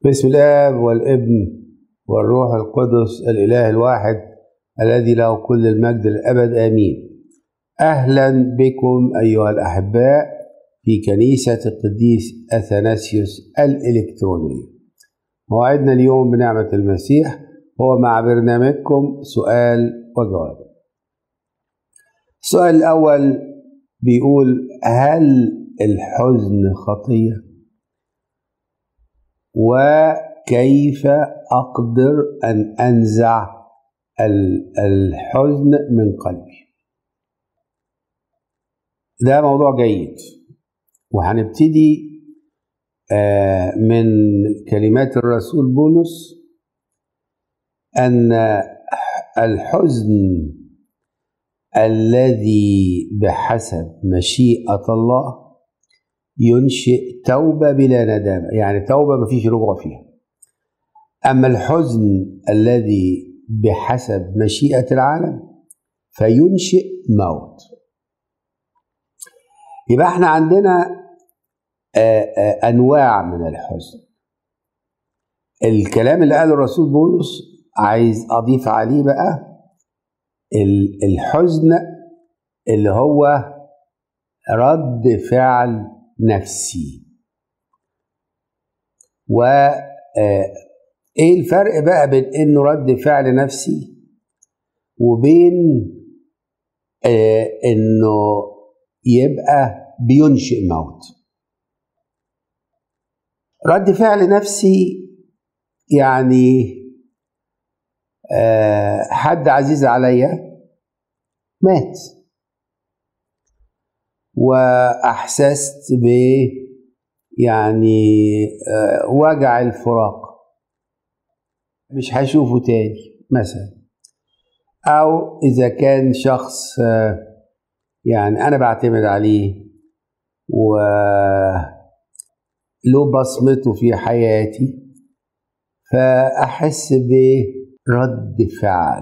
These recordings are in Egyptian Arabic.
باسم الآب والابن والروح القدس الإله الواحد الذي له كل المجد للأبد آمين أهلا بكم أيها الأحباء في كنيسة القديس أثناسيوس الإلكترونية موعدنا اليوم بنعمة المسيح هو مع برنامجكم سؤال وجواب السؤال الأول بيقول هل الحزن خطيه وكيف أقدر أن أنزع الحزن من قلبي ده موضوع جيد وهنبتدي من كلمات الرسول بولس أن الحزن الذي بحسب مشيئة الله ينشئ توبة بلا ندامة يعني توبة ما فيش رجوع فيها أما الحزن الذي بحسب مشيئة العالم فينشئ موت يبقى احنا عندنا أنواع من الحزن الكلام اللي قاله الرسول بولس عايز أضيف عليه بقى الحزن اللي هو رد فعل نفسي و ايه الفرق بقى بين انه رد فعل نفسي وبين آه انه يبقى بينشئ موت رد فعل نفسي يعني آه حد عزيز عليا مات واحسست ب يعني وجع الفراق مش هشوفه تاني مثلا او اذا كان شخص يعني انا بعتمد عليه و له بصمته في حياتي فاحس برد فعل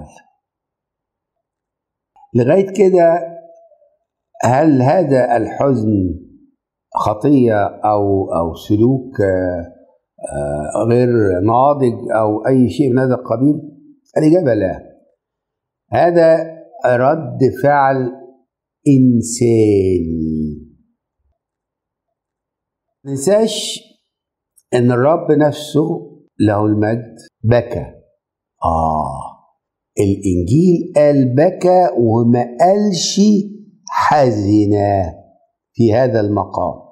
لغايه كده هل هذا الحزن خطية أو أو سلوك غير ناضج أو أي شيء من هذا القبيل؟ الإجابة لا. هذا رد فعل إنساني. ما ننساش إن الرب نفسه له المجد بكى. آه الإنجيل قال بكى وما قالش حزنا في هذا المقام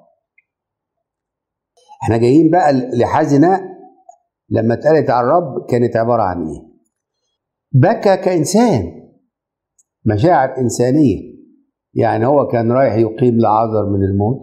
احنا جايين بقى لحزنا لما اتقالت على الرب كانت عبارة عن ايه بكى كإنسان مشاعر إنسانية يعني هو كان رايح يقيم لعازر من الموت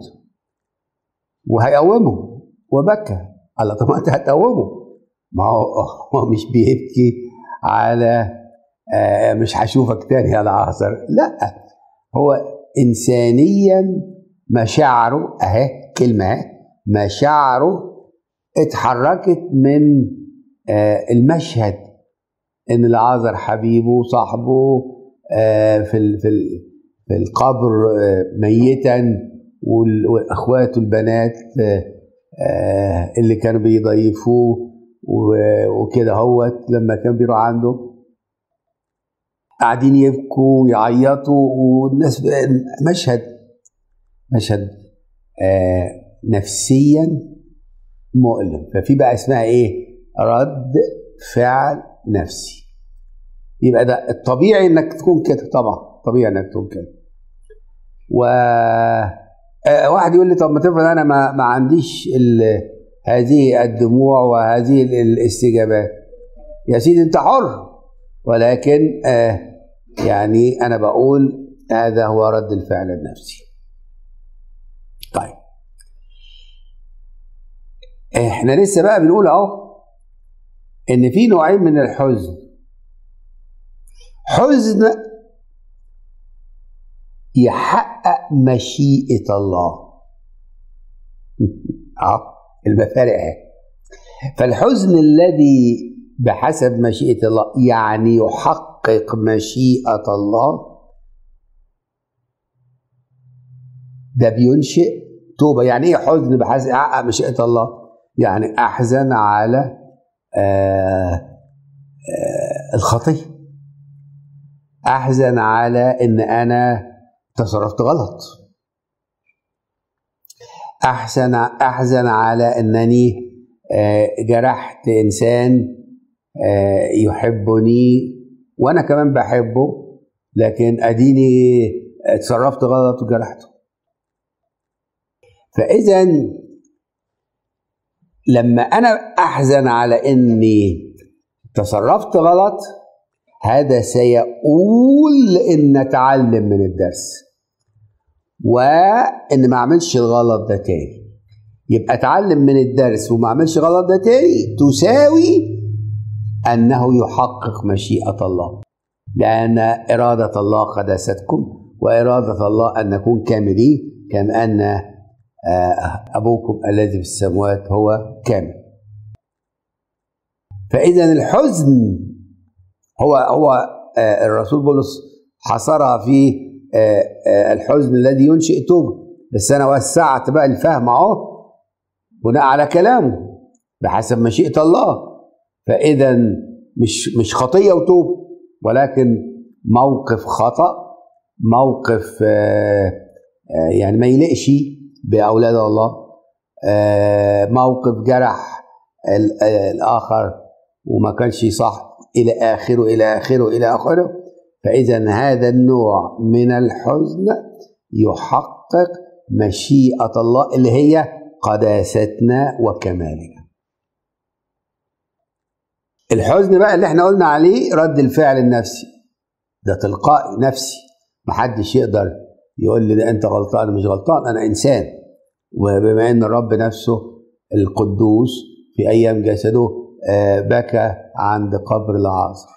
وهيقومه وبكى الله طب ما انت هتقومه ما هو هو مش بيبكي على آه مش هشوفك تاني يا لعازر لا هو انسانيا مشاعره اهي كلمه اهي مشاعره اتحركت من آه المشهد ان العازر حبيبه وصاحبه آه في في في القبر آه ميتا واخواته البنات اللي كانوا بيضيفوه وكده هوت لما كان بيروح عنده قاعدين يبكوا ويعيطوا والناس مشهد مشهد آه نفسيا مؤلم ففي بقى اسمها ايه رد فعل نفسي يبقى ده الطبيعي انك تكون كده طبعا طبيعي انك تكون كده و آه واحد يقول لي طب ما تفرض انا ما, ما عنديش هذه الدموع وهذه الاستجابات يا سيدي انت حر ولكن آه يعني انا بقول هذا هو رد الفعل النفسي طيب احنا لسه بقى بنقول اهو ان في نوعين من الحزن حزن يحقق مشيئة الله اه المفارق اهي فالحزن الذي بحسب مشيئة الله يعني يحقق مشيئة الله ده بينشئ توبة يعني ايه حزن بحسب يحقق مشيئة الله يعني احزن على آه آه الخطيه احزن على ان انا تصرفت غلط احزن احزن على انني آه جرحت انسان آه يحبني وانا كمان بحبه لكن اديني اتصرفت غلط وجرحته فاذا لما انا احزن على اني تصرفت غلط هذا سيقول ان اتعلم من الدرس وان ما اعملش الغلط ده تاني يبقى اتعلم من الدرس وما اعملش غلط ده تاني تساوي انه يحقق مشيئه الله لان اراده الله قداستكم واراده الله ان نكون كاملين كما ان ابوكم الذي في السماوات هو كامل فاذا الحزن هو هو الرسول بولس حصرها في الحزن الذي ينشئ توبه بس انا وسعت بقى الفهم اهو بناء على كلامه بحسب مشيئه الله فاذا مش مش خطيه وتوبه ولكن موقف خطا موقف يعني ما يليقش باولاد الله موقف جرح الاخر وما كانش صح الى اخره الى اخره الى اخره فاذا هذا النوع من الحزن يحقق مشيئه الله اللي هي قداستنا وكمالنا الحزن بقى اللي احنا قلنا عليه رد الفعل النفسي ده تلقائي نفسي محدش يقدر يقول لي ده انت غلطان مش غلطان انا انسان وبما ان الرب نفسه القدوس في ايام جسده بكى عند قبر العازر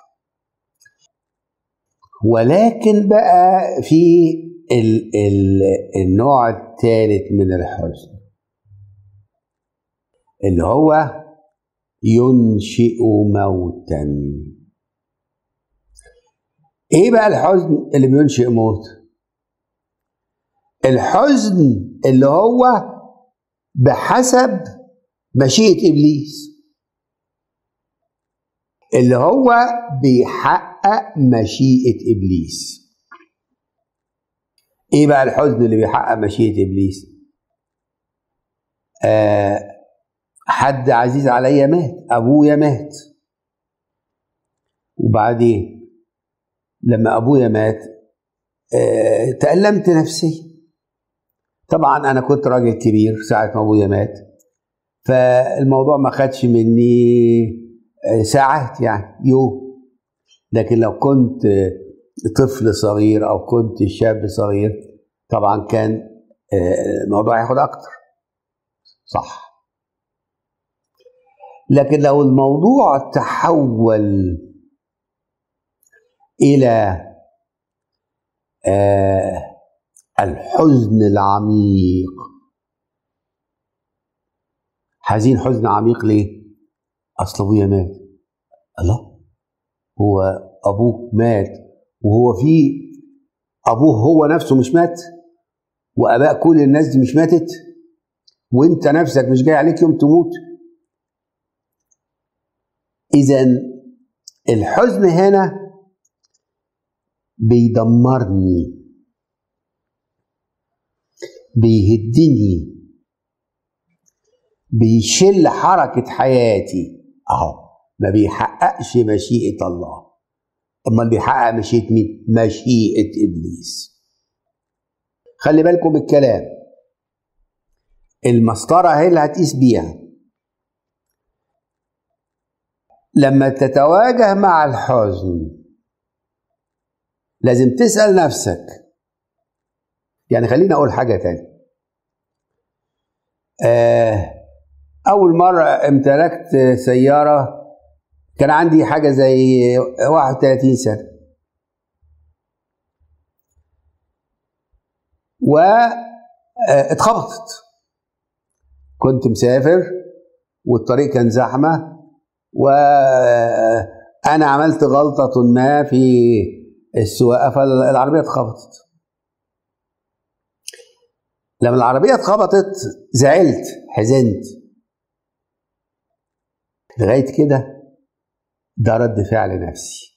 ولكن بقى في ال ال النوع الثالث من الحزن اللي هو ينشئ موتا ايه بقى الحزن اللي بينشئ موت الحزن اللي هو بحسب مشيئة إبليس اللي هو بيحقق مشيئة إبليس إيه بقى الحزن اللي بيحقق مشيئة إبليس آه حد عزيز عليا مات أبويا مات وبعدين لما أبويا مات آه تألمت نفسيا طبعا انا كنت راجل كبير ساعه ما ابويا مات فالموضوع ما خدش مني ساعات يعني يوم لكن لو كنت طفل صغير او كنت شاب صغير طبعا كان الموضوع ياخد اكتر صح لكن لو الموضوع تحول الى آه الحزن العميق حزين حزن عميق ليه؟ اصل ابويا مات الله هو ابوك مات وهو في ابوه هو نفسه مش مات واباء كل الناس دي مش ماتت وانت نفسك مش جاي عليك يوم تموت اذا الحزن هنا بيدمرني بيهدني بيشل حركة حياتي أهو ما بيحققش مشيئة الله أمال بيحقق مشيئة مين؟ مشيئة إبليس خلي بالكم الكلام المسطرة هي اللي هتقيس بيها لما تتواجه مع الحزن لازم تسأل نفسك يعني خليني اقول حاجه تاني آه اول مره امتلكت سياره كان عندي حاجه زي 31 سنه واتخبطت كنت مسافر والطريق كان زحمه وانا عملت غلطه ما في السواقه فالعربيه اتخبطت لما العربية اتخبطت زعلت حزنت لغايه كده ده رد فعل نفسي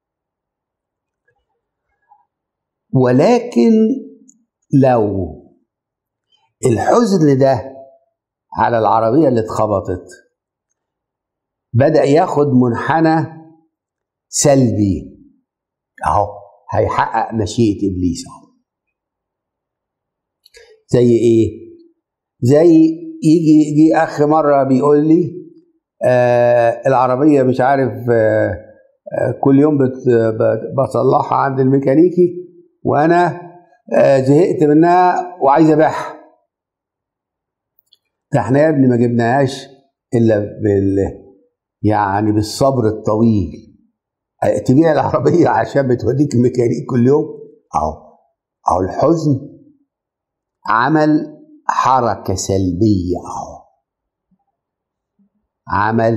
ولكن لو الحزن ده على العربيه اللي اتخبطت بدا ياخد منحنى سلبي اهو هيحقق مشيئه ابليس اهو زي ايه زي يجي يجي اخ مره بيقول لي آه العربيه مش عارف آه آه كل يوم بت بصلحها عند الميكانيكي وانا آه زهقت منها وعايز ابيعها ده احنا يا ابني ما جبناهاش الا بال يعني بالصبر الطويل تبيع العربيه عشان بتوديك الميكانيك كل يوم اهو اهو الحزن عمل حركة سلبية أهو عمل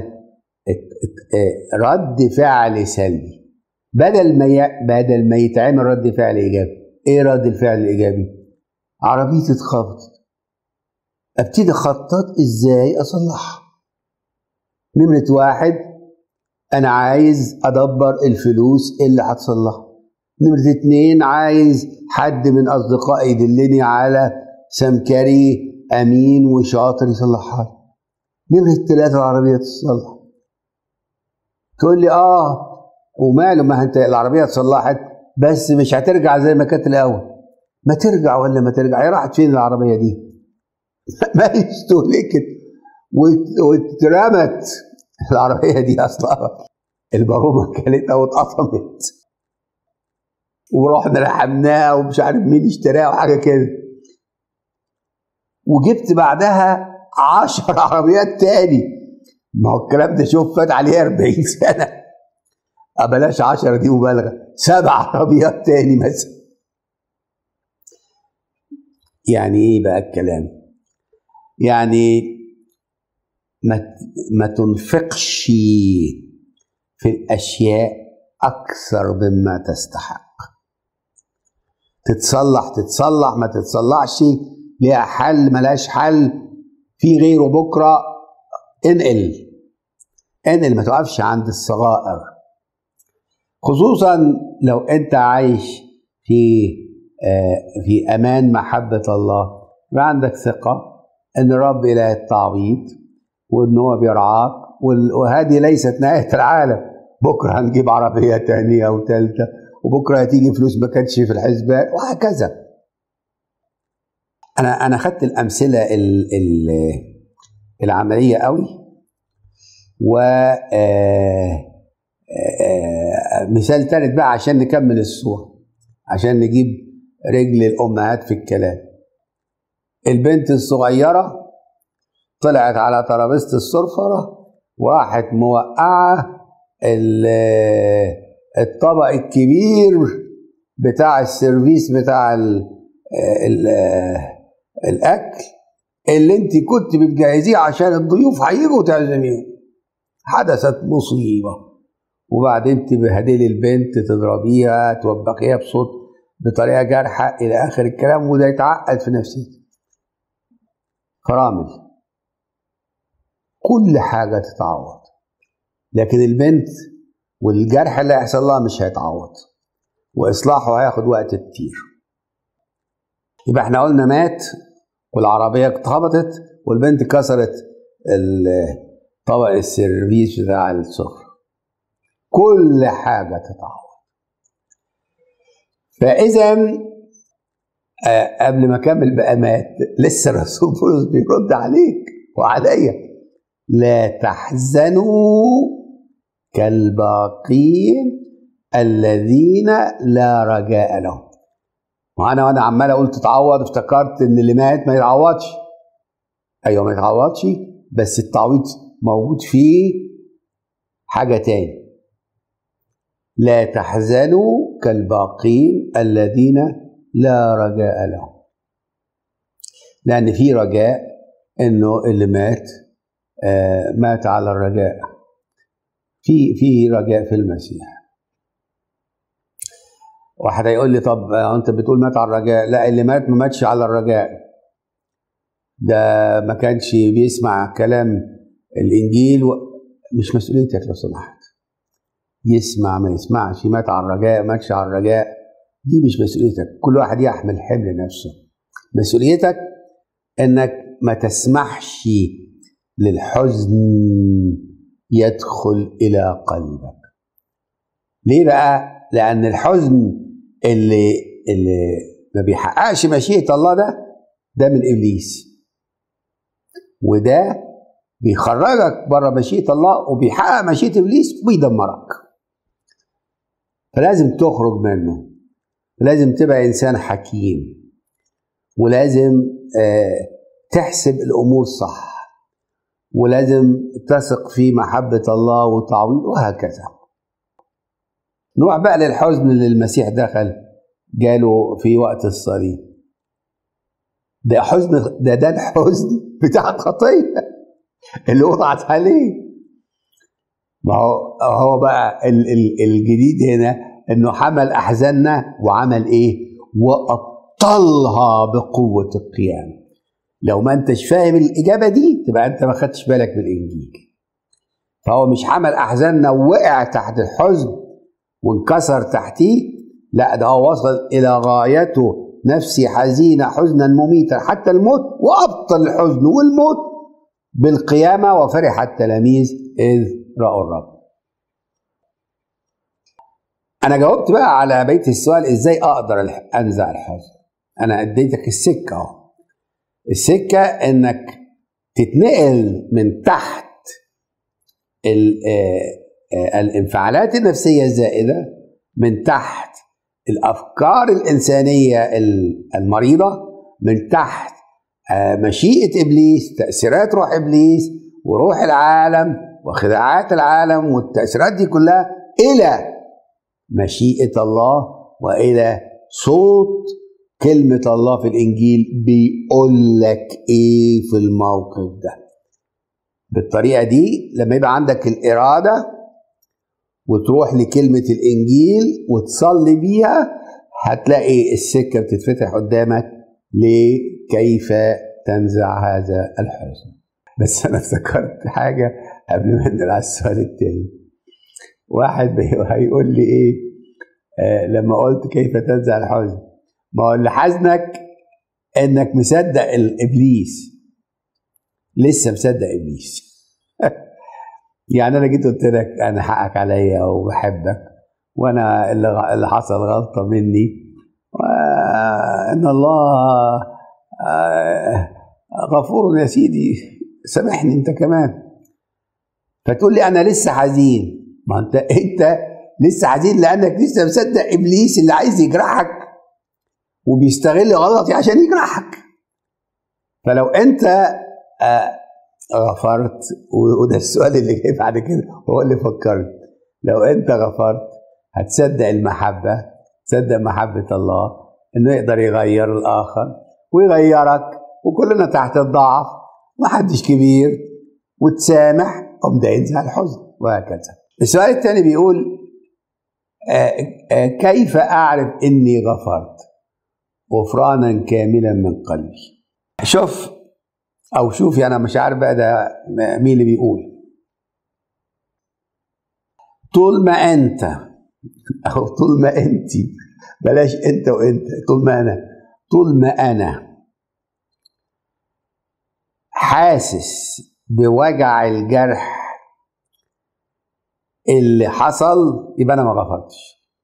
رد فعل سلبي بدل ما ي... بدل ما يتعمل رد فعل إيجابي إيه رد الفعل الإيجابي؟ عربيتي اتخبطت ابتدي اخطط ازاي اصلحها نمرة واحد انا عايز ادبر الفلوس اللي هتصلحها نمرة اتنين عايز حد من اصدقائي يدلني على سمكري امين وشاطر يصلحها لي نمرة ثلاثة العربية تصلح تقول لي اه وماله ما انت العربية اتصلحت بس مش هترجع زي ما كانت الاول ما ترجع ولا ما ترجع هي راحت فين العربية دي ما استهلكت واترمت العربية دي اصلا البرومة كانت او اتقطمت ورحنا لحمناها ومش عارف مين اشتراها وحاجة كده وجبت بعدها عشر عربيات تاني ما هو الكلام ده شوف فات عليه 40 سنة بلاش 10 دي مبالغة سبع عربيات تاني مثلا يعني ايه بقى الكلام يعني ما ما تنفقش في الاشياء اكثر مما تستحق تتصلح تتصلح ما تتصلحش ليها حل ملهاش حل في غيره بكره انقل انقل ما توقفش عند الصغائر خصوصا لو انت عايش في آه في امان محبه الله يبقى عندك ثقه ان الرب اله التعويض وان هو بيرعاك وهذه ليست نهايه العالم بكره هنجيب عربيه تانية وثالثه وبكره هتيجي فلوس ما كانتش في الحسبان وهكذا انا انا خدت الامثله ال ال العمليه قوي و مثال ثالث بقى عشان نكمل الصوره عشان نجيب رجل الامهات في الكلام البنت الصغيره طلعت على ترابيزه السرفره وراحت موقعه الطبق الكبير بتاع السيرفيس بتاع ال ال الاكل اللي انت كنت بتجهزيه عشان الضيوف هيجوا تعزميهم حدثت مصيبه وبعدين تبهدلي البنت تضربيها توبخيها بصوت بطريقه جارحه الى اخر الكلام وده يتعقد في نفسيتي فرامل كل حاجه تتعوض لكن البنت والجرح اللي هيحصل لها مش هيتعوض واصلاحه هياخد وقت كتير يبقى احنا قلنا مات والعربيه اتخبطت والبنت كسرت طبق السيرفيس بتاع السفره كل حاجه تتعوض فاذا آه قبل ما اكمل بقى مات لسه الرسول بولس بيرد عليك وعليا لا تحزنوا كالباقين الذين لا رجاء لهم وانا وانا عمال اقول تتعوض افتكرت ان اللي مات ما يتعوضش ايوه ما يتعوضش بس التعويض موجود فيه حاجه تاني لا تحزنوا كالباقين الذين لا رجاء لهم لان في رجاء انه اللي مات آه مات على الرجاء في في رجاء في المسيح واحد هيقول لي طب انت بتقول مات على الرجاء لا اللي مات ما ماتش على الرجاء ده ما كانش بيسمع كلام الانجيل مش مسؤوليتك لو سمحت يسمع ما يسمعش مات على الرجاء ماتش على الرجاء دي مش مسؤوليتك كل واحد يحمل حمل نفسه مسؤوليتك انك ما تسمحش للحزن يدخل الى قلبك ليه بقى لان الحزن اللي اللي ما بيحققش مشيئه الله ده ده من ابليس وده بيخرجك بره مشيئه الله وبيحقق مشيئه ابليس وبيدمرك فلازم تخرج منه لازم تبقى انسان حكيم ولازم آه تحسب الامور صح ولازم تثق في محبه الله وتعويض وهكذا نروح بقى للحزن اللي المسيح دخل جاله في وقت الصليب ده حزن ده ده الحزن بتاع الخطيه اللي وضعت عليه ما هو هو بقى ال ال الجديد هنا انه حمل احزاننا وعمل ايه؟ وابطلها بقوه القيامه. لو ما انتش فاهم الاجابه دي تبقى انت ما خدتش بالك من الانجيل. فهو مش حمل احزاننا ووقع تحت الحزن وانكسر تحتيه لا ده هو وصل الى غايته نفسي حزينه حزنا مميتا حتى الموت وابطل الحزن والموت بالقيامه وفرح التلاميذ اذ راوا الرب. انا جاوبت بقى على بيت السؤال ازاي اقدر انزع الحزن انا اديتك السكه اهو السكه انك تتنقل من تحت الانفعالات النفسيه الزائده من تحت الافكار الانسانيه المريضه من تحت مشيئه ابليس تاثيرات روح ابليس وروح العالم وخداعات العالم والتاثيرات دي كلها الى مشيئة الله وإلى صوت كلمة الله في الإنجيل بيقول لك إيه في الموقف ده بالطريقة دي لما يبقى عندك الإرادة وتروح لكلمة الإنجيل وتصلي بيها هتلاقي السكة بتتفتح قدامك لكيف تنزع هذا الحزن بس أنا افتكرت حاجة قبل ما ننزل على السؤال التاني واحد هيقول لي ايه آه لما قلت كيف تنزع الحزن ما هو اللي حزنك انك مصدق الابليس لسه مصدق ابليس يعني انا جيت قلت لك انا حقك عليا وبحبك وانا اللي اللي حصل غلطه مني وان الله غفور يا سيدي سامحني انت كمان فتقول لي انا لسه حزين ما انت انت لسه حزين لانك لسه مصدق ابليس اللي عايز يجرحك وبيستغل غلطي عشان يجرحك فلو انت آه غفرت وده السؤال اللي جاي بعد كده هو اللي فكرت لو انت غفرت هتصدق المحبه تصدق محبه الله انه يقدر يغير الاخر ويغيرك وكلنا تحت الضعف محدش كبير وتسامح قم ده ينزع الحزن وهكذا السؤال الثاني بيقول آآ آآ كيف أعرف إني غفرت غفرانا كاملا من قلبي شوف أو شوفي أنا مش عارف بقى ده مين اللي بيقول طول ما أنت أو طول ما أنت بلاش أنت وأنت طول ما أنا طول ما أنا حاسس بوجع الجرح اللي حصل يبقى انا ما غفرتش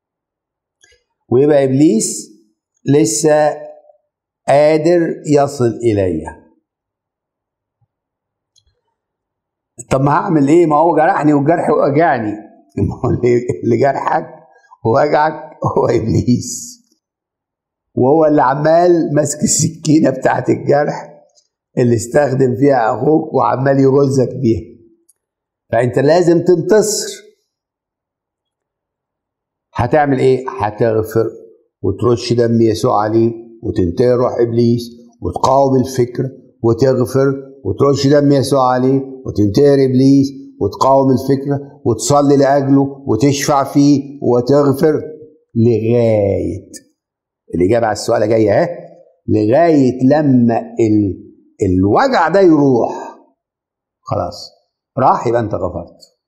ويبقى ابليس لسه قادر يصل الي طب ما هعمل ايه ما هو جرحني والجرح وجعني ما هو اللي جرحك ووجعك هو ابليس وهو اللي عمال ماسك السكينه بتاعت الجرح اللي استخدم فيها اخوك وعمال يغزك بيها فانت لازم تنتصر هتعمل ايه هتغفر وترش دم يسوع عليه وتنتهي روح ابليس وتقاوم الفكره وتغفر وترش دم يسوع عليه وتنتهر ابليس وتقاوم الفكره وتصلي لاجله وتشفع فيه وتغفر لغايه الاجابه على السؤال جايه اهي لغايه لما ال... الوجع ده يروح خلاص راح يبقى انت غفرت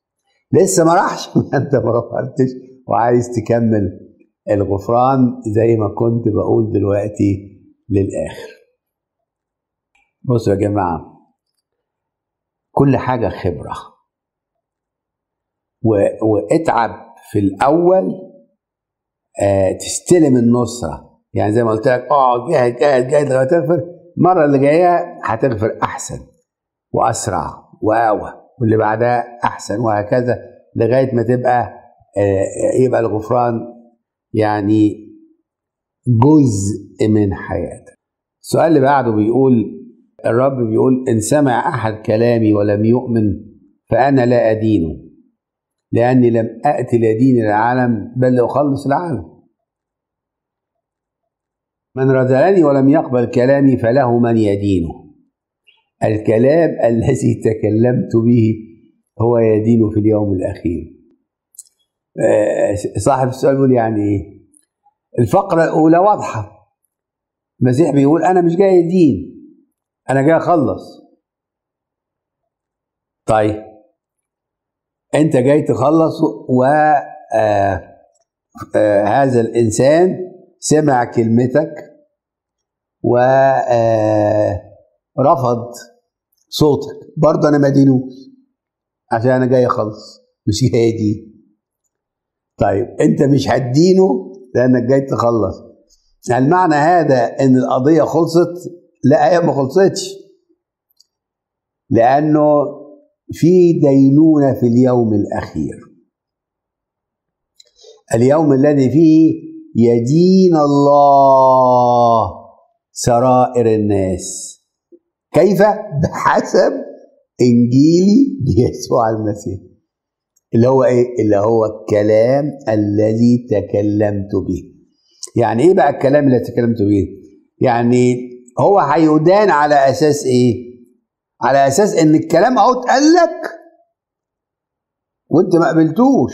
لسه ما راحش انت ما غفرتش وعايز تكمل الغفران زي ما كنت بقول دلوقتي للاخر بصوا يا جماعه كل حاجه خبره و... واتعب في الاول آه تستلم النصره يعني زي ما قلت لك اقعد جاهد جاهد جاهد لغايه تغفر المره اللي جايه هتغفر احسن واسرع واقوى واللي بعدها احسن وهكذا لغايه ما تبقى يبقى الغفران يعني جزء من حياتك السؤال اللي بعده بيقول الرب بيقول ان سمع احد كلامي ولم يؤمن فانا لا ادينه لاني لم اتي لدين العالم بل لاخلص العالم من رذلني ولم يقبل كلامي فله من يدينه الكلام الذي تكلمت به هو يدين في اليوم الأخير صاحب السؤال بيقول يعني ايه الفقرة الأولى واضحة المسيح بيقول أنا مش جاي دين أنا جاي أخلص طيب أنت جاي تخلص و آه آه هذا الإنسان سمع كلمتك ورفض صوتك برضه انا ما دينوش عشان انا جاي اخلص مش جاي دين طيب انت مش هتدينه لانك جاي تخلص هل معنى هذا ان القضيه خلصت لا هي ما خلصتش لانه في دينونه في اليوم الاخير اليوم الذي فيه يدين الله سرائر الناس كيف بحسب انجيلي بيسوع المسيح اللي هو ايه اللي هو الكلام الذي تكلمت به يعني ايه بقى الكلام اللي تكلمت به يعني هو هيدان على اساس ايه على اساس ان الكلام اهو اتقال لك وانت ما قبلتوش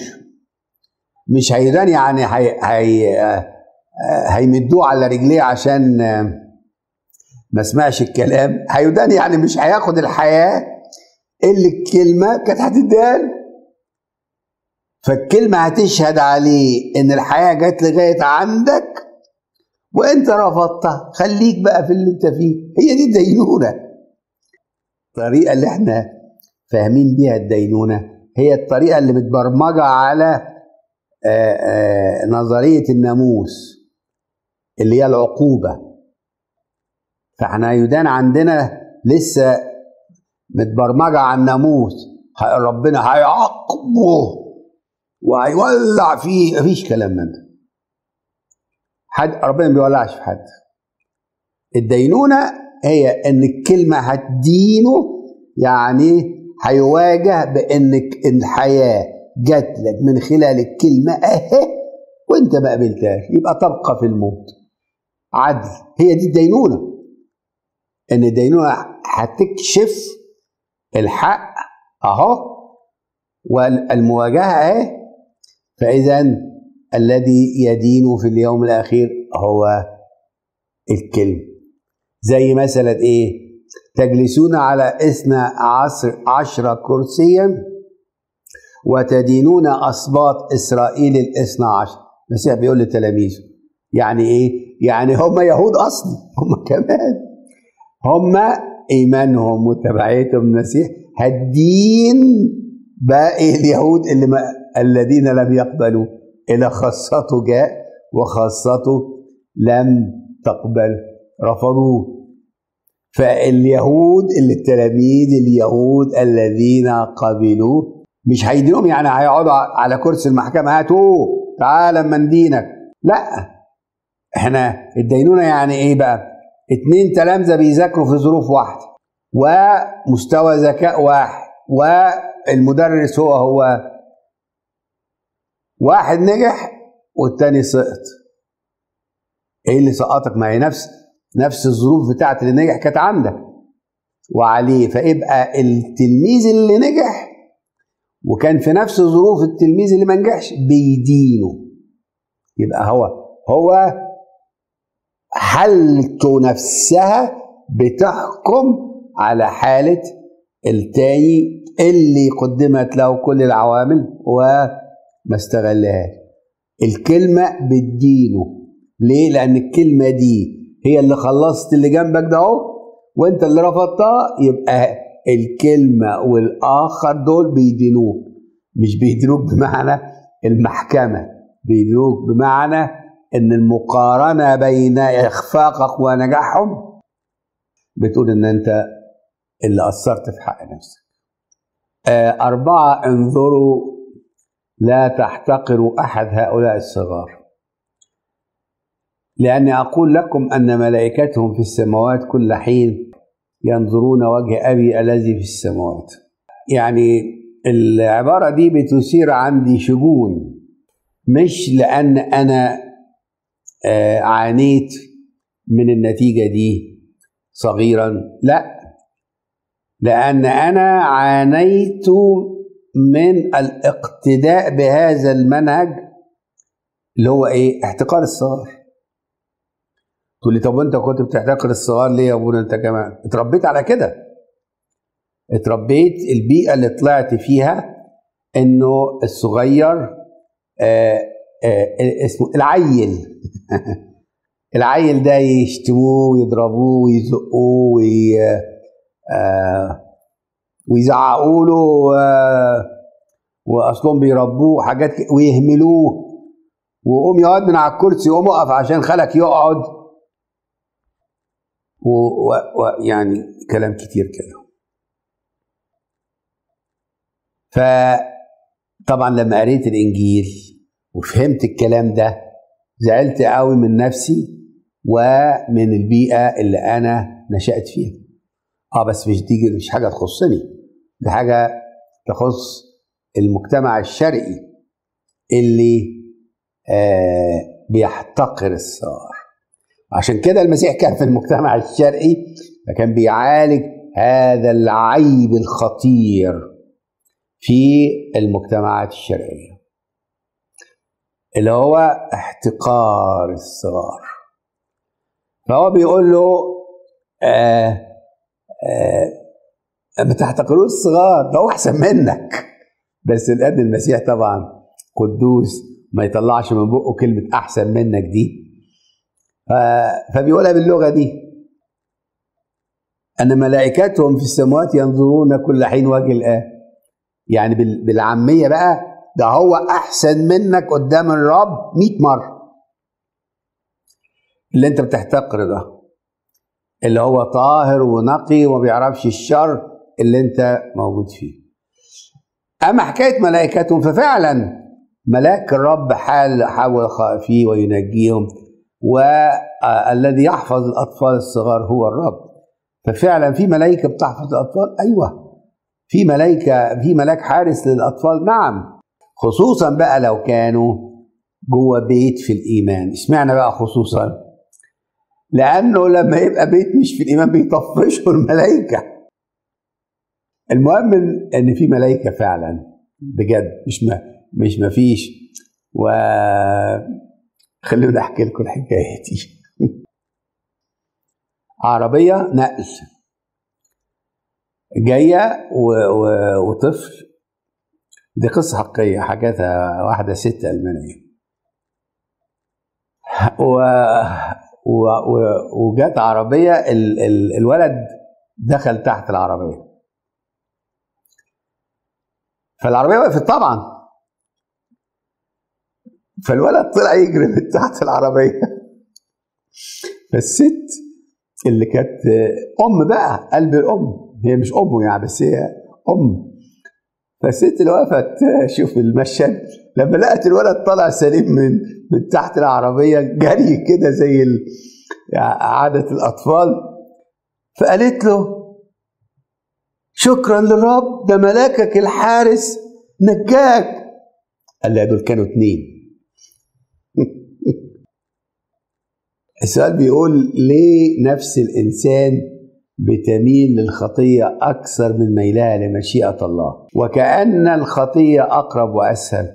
مش هيدان يعني هي هي هيمدوه على رجليه عشان ما سمعش الكلام هيدان يعني مش هياخد الحياه اللي الكلمه كانت هتديها فالكلمه هتشهد عليه ان الحياه جت لغايه عندك وانت رفضتها خليك بقى في اللي انت فيه هي دي الدينونه الطريقه اللي احنا فاهمين بيها الدينونه هي الطريقه اللي متبرمجه على آآ آآ نظريه الناموس اللي هي العقوبه فاحنا يدان عندنا لسه متبرمجه على الناموس ربنا هيعاقبه وهيولع فيه مفيش كلام من ده حد ربنا ما بيولعش في حد الدينونه هي ان الكلمه هتدينه يعني هيواجه بانك الحياه جات لك من خلال الكلمه اهي وانت ما قبلتهاش يبقى تبقى في الموت عدل هي دي الدينونه ان الدينونه هتكشف الحق اهو والمواجهه اهي فاذا الذي يدين في اليوم الاخير هو الكلمه زي مثلا ايه تجلسون على اثنى عشر, عشر كرسيا وتدينون اسباط اسرائيل الاثنى عشر المسيح بيقول لتلاميذه يعني ايه يعني هم يهود اصلي هم كمان هم ايمانهم وتبعيتهم المسيح هالدين باقي اليهود اللي ما الذين لم يقبلوا الى خاصته جاء وخاصته لم تقبل رفضوه فاليهود اللي التلاميذ اليهود الذين قبلوه مش هيدينهم يعني هيقعدوا على كرسي المحكمة هاتوه تعال اما ندينك لا احنا الدينونة يعني ايه بقى اتنين تلامذة بيذاكروا في ظروف واحدة ومستوى ذكاء واحد والمدرس هو هو واحد نجح والتاني سقط ايه اللي سقطك ما هي نفس نفس الظروف بتاعت اللي نجح كانت عندك وعليه فيبقى التلميذ اللي نجح وكان في نفس ظروف التلميذ اللي ما نجحش بيدينه يبقى هو هو حالته نفسها بتحكم على حالة التاني اللي قدمت له كل العوامل وما استغلهاش الكلمة بتدينه ليه؟ لأن الكلمة دي هي اللي خلصت اللي جنبك ده اهو وانت اللي رفضتها يبقى الكلمة والآخر دول بيدينوك مش بيدينوك بمعنى المحكمة بيدينوك بمعنى ان المقارنة بين اخفاقك ونجاحهم بتقول ان انت اللي قصرت في حق نفسك آه، أربعة انظروا لا تحتقروا أحد هؤلاء الصغار لأني أقول لكم أن ملائكتهم في السماوات كل حين ينظرون وجه أبي الذي في السماوات يعني العبارة دي بتثير عندي شجون مش لأن أنا آه، عانيت من النتيجة دي صغيرا لا لأن أنا عانيت من الاقتداء بهذا المنهج اللي هو إيه؟ احتقار الصغار. تقول لي طب وأنت كنت بتحتقر الصغار ليه يا أبونا أنت كمان؟ اتربيت على كده. اتربيت البيئة اللي طلعت فيها إنه الصغير آه آه اسمه العيل العيل ده يشتموه ويضربوه ويزقوه وي آه ويزعقوا له آه واصلهم بيربوه حاجات ويهملوه وقوم يقعد من على الكرسي قوم اقف عشان خالك يقعد ويعني كلام كتير كده فطبعا لما قريت الانجيل وفهمت الكلام ده زعلت قوي من نفسي ومن البيئه اللي انا نشات فيها اه بس مش دي مش حاجه تخصني دي حاجه تخص المجتمع الشرقي اللي آه بيحتقر الصغار عشان كده المسيح كان في المجتمع الشرقي فكان بيعالج هذا العيب الخطير في المجتمعات الشرقيه اللي هو احتقار الصغار فهو بيقول له آه آه ما تحتقروش الصغار ده هو احسن منك بس الان المسيح طبعا قدوس ما يطلعش من بقه كلمه احسن منك دي فبيقولها باللغه دي ان ملائكتهم في السماوات ينظرون كل حين وجه الاب يعني بالعاميه بقى ده هو احسن منك قدام الرب 100 مره اللي انت بتحتقر ده اللي هو طاهر ونقي وما بيعرفش الشر اللي انت موجود فيه اما حكايه ملائكتهم ففعلا ملاك الرب حال حول خائفيه وينجيهم والذي يحفظ الاطفال الصغار هو الرب ففعلا في ملائكه بتحفظ الاطفال ايوه في ملائكه في ملاك حارس للاطفال نعم خصوصا بقى لو كانوا جوه بيت في الايمان اشمعنى بقى خصوصا لانه لما يبقى بيت مش في الايمان بيطفشوا الملائكه المهم ان في ملائكه فعلا بجد مش ما مش ما فيش و خلوني احكي لكم الحكايه دي عربيه نقل جايه و... و... وطفل دي قصه حقيقيه حكتها واحده ست المانيه و... و... و... وجت عربيه ال... ال... الولد دخل تحت العربيه فالعربيه وقفت طبعا فالولد طلع يجري من تحت العربيه فالست اللي كانت ام بقى قلب الام هي مش امه يعني بس هي ام فالست اللي وقفت شوف المشهد لما لقت الولد طالع سليم من من تحت العربيه جري كده زي عاده الاطفال فقالت له شكرا للرب ده ملاكك الحارس نجاك قال لها دول كانوا اتنين السؤال بيقول ليه نفس الانسان بتميل للخطيه اكثر من ميلها لمشيئه الله وكان الخطيه اقرب واسهل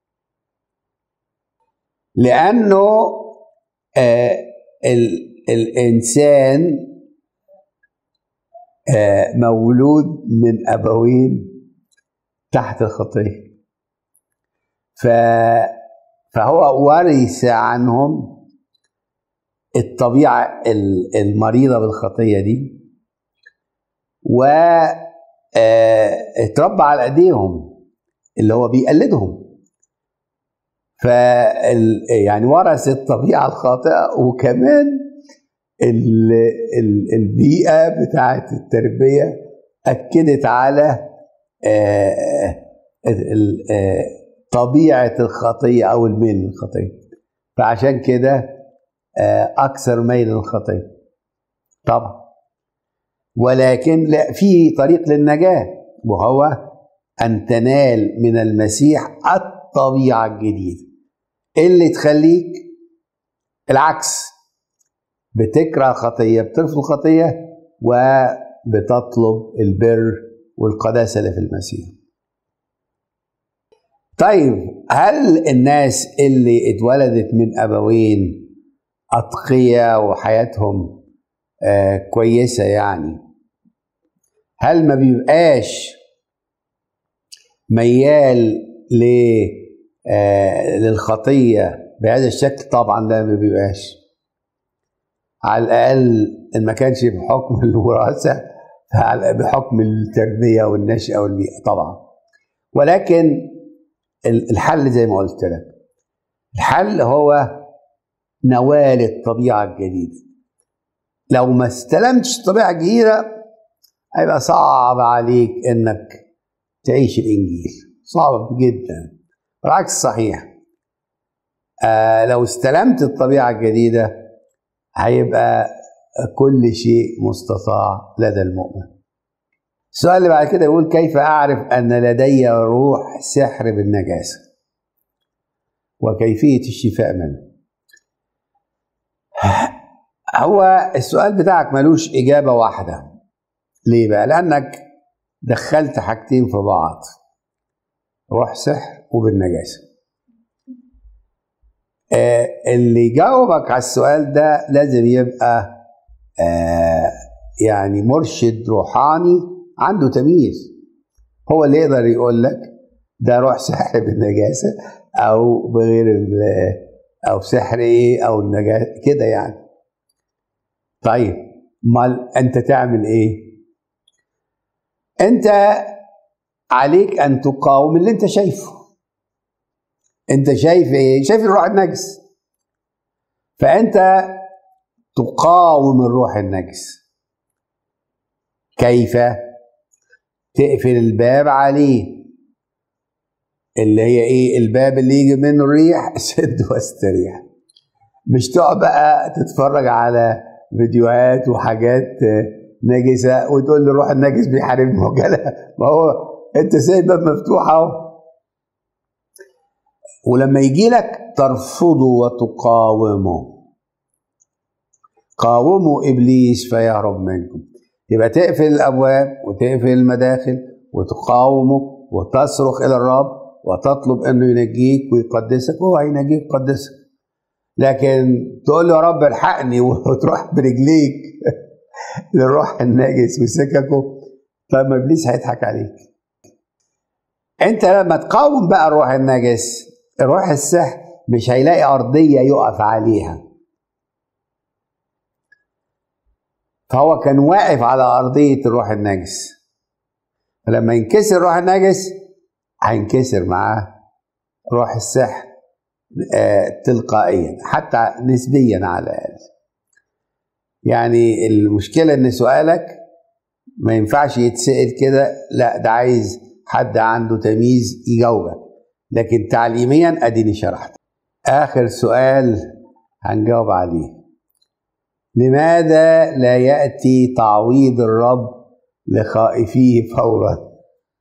لانه آه ال الانسان آه، مولود من ابوين تحت الخطيه ف فهو ورث عنهم الطبيعه ال- المريضه بالخطيه دي و آه، اتربى على ايديهم اللي هو بيقلدهم ف يعني ورث الطبيعه الخاطئه وكمان ال- ال- البيئه بتاعه التربيه اكدت على آه، ال- آه، طبيعه الخطيه او الميل للخطيه فعشان كده آه، اكثر ميل للخطيه طبعا ولكن لا في طريق للنجاه وهو ان تنال من المسيح الطبيعه الجديده اللي تخليك العكس بتكره خطيه بترفض الخطيه وبتطلب البر والقداسه اللي في المسيح طيب هل الناس اللي اتولدت من ابوين اتقياء وحياتهم آه كويسه يعني هل ما بيبقاش ميال ل آه للخطيه بهذا الشكل طبعا لا ما بيبقاش على الاقل ان ما كانش بحكم الوراثه فعلى- بحكم التربيه والنشأه والبيئه طبعا ولكن ال- الحل زي ما قلت لك الحل هو نوال الطبيعه الجديده لو ما استلمتش الطبيعه الجديده هيبقى صعب عليك انك تعيش الانجيل صعب جدا بالعكس صحيح آه لو استلمت الطبيعه الجديده هيبقى كل شيء مستطاع لدى المؤمن السؤال اللي بعد كده يقول كيف أعرف أن لدي روح سحر بالنجاسة وكيفية الشفاء منه هو السؤال بتاعك ملوش إجابة واحدة ليه بقى؟ لأنك دخلت حاجتين في بعض روح سحر وبالنجاسة آه، اللي يجاوبك على السؤال ده لازم يبقى آه، يعني مرشد روحاني عنده تمييز هو اللي يقدر يقول لك ده روح سحر بالنجاسة أو بغير ال- أو سحر إيه أو النجاسة كده يعني طيب امال أنت تعمل إيه؟ أنت عليك أن تقاوم اللي أنت شايفه انت شايف ايه شايف الروح النجس فانت تقاوم الروح النجس كيف تقفل الباب عليه اللي هي ايه الباب اللي يجي منه الريح سد واستريح مش تقعد بقى تتفرج على فيديوهات وحاجات نجسه وتقول لي الروح النجس بيحاربني وكده ما هو انت سايب باب مفتوح اهو ولما يجي لك ترفضه وتقاومه قاوموا ابليس فيهرب منكم يبقى تقفل الابواب وتقفل المداخل وتقاومه وتصرخ الى الرب وتطلب انه ينجيك ويقدسك وهو هينجيك ويقدسك لكن تقول له يا رب الحقني وتروح برجليك للروح الناجس وسككه طب ما ابليس هيضحك عليك انت لما تقاوم بقى الروح النجس الروح السحر مش هيلاقي ارضيه يقف عليها فهو كان واقف على ارضيه الروح النجس فلما ينكسر الروح النجس هينكسر معاه روح السحر آه تلقائيا حتى نسبيا على الاقل يعني المشكله ان سؤالك ما ينفعش يتسال كده لا ده عايز حد عنده تمييز يجاوبك لكن تعليميا اديني شرحت اخر سؤال هنجاوب عليه لماذا لا ياتي تعويض الرب لخائفيه فورا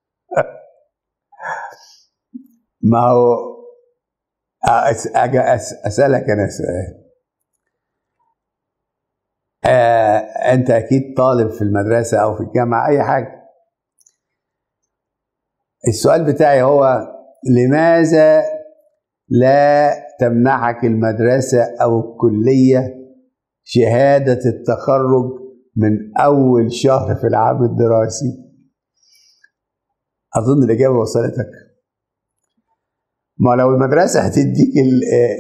ما هو اجي اسالك انا سؤال آه انت اكيد طالب في المدرسه او في الجامعه اي حاجه السؤال بتاعي هو لماذا لا تمنحك المدرسة أو الكلية شهادة التخرج من أول شهر في العام الدراسي أظن الإجابة وصلتك ما لو المدرسة هتديك ال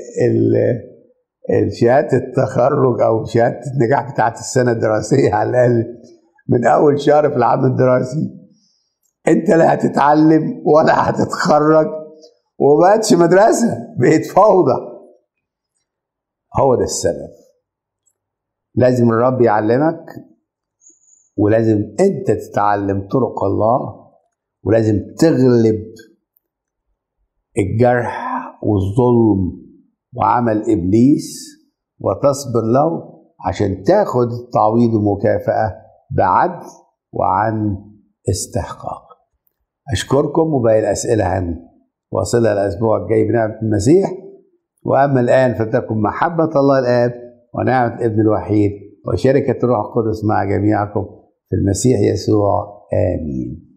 ال شهادة التخرج أو شهادة النجاح بتاعت السنة الدراسية على الأقل من أول شهر في العام الدراسي أنت لا هتتعلم ولا هتتخرج ومبقتش مدرسة بقت فوضى هو ده السبب لازم الرب يعلمك ولازم انت تتعلم طرق الله ولازم تغلب الجرح والظلم وعمل ابليس وتصبر له عشان تاخد تعويض ومكافاه بعدل وعن استحقاق اشكركم وباقي الاسئله هنواصلها الاسبوع الجاي بنعمه المسيح واما الان فتكن محبه الله الاب ونعمه الابن الوحيد وشركه الروح القدس مع جميعكم في المسيح يسوع امين